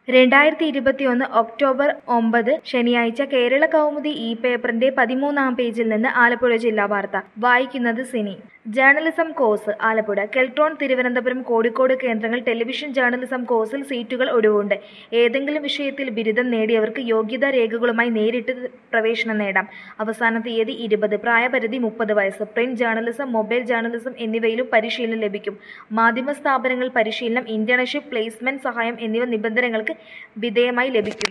രണ്ടായിരത്തി ഇരുപത്തിയൊന്ന് ഒക്ടോബർ ഒമ്പത് ശനിയാഴ്ച കേരള കൗമുദി ഈ പേപ്പറിന്റെ പതിമൂന്നാം പേജിൽ നിന്ന് ആലപ്പുഴ ജില്ലാ വാർത്ത വായിക്കുന്നത് സിനി ജേർണലിസം കോഴ്സ് ആലപ്പുഴ കെൽട്രോൺ തിരുവനന്തപുരം കോഴിക്കോട് കേന്ദ്രങ്ങൾ ടെലിവിഷൻ ജേർണലിസം കോഴ്സിൽ സീറ്റുകൾ ഒഴിവുണ്ട് ഏതെങ്കിലും വിഷയത്തിൽ ബിരുദം നേടിയവർക്ക് യോഗ്യതാ രേഖകളുമായി നേരിട്ട് പ്രവേശനം നേടാം അവസാന തീയതി ഇരുപത് പ്രായപരിധി മുപ്പത് വയസ്സ് പ്രിന്റ് ജേർണലിസം മൊബൈൽ ജേർണലിസം എന്നിവയിലും പരിശീലനം ലഭിക്കും മാധ്യമ സ്ഥാപനങ്ങൾ പരിശീലനം ഇന്റേൺഷിപ്പ് പ്ലേസ്മെന്റ് സഹായം എന്നിവ നിബന്ധനകൾക്ക് വിധേയമായി ലഭിക്കും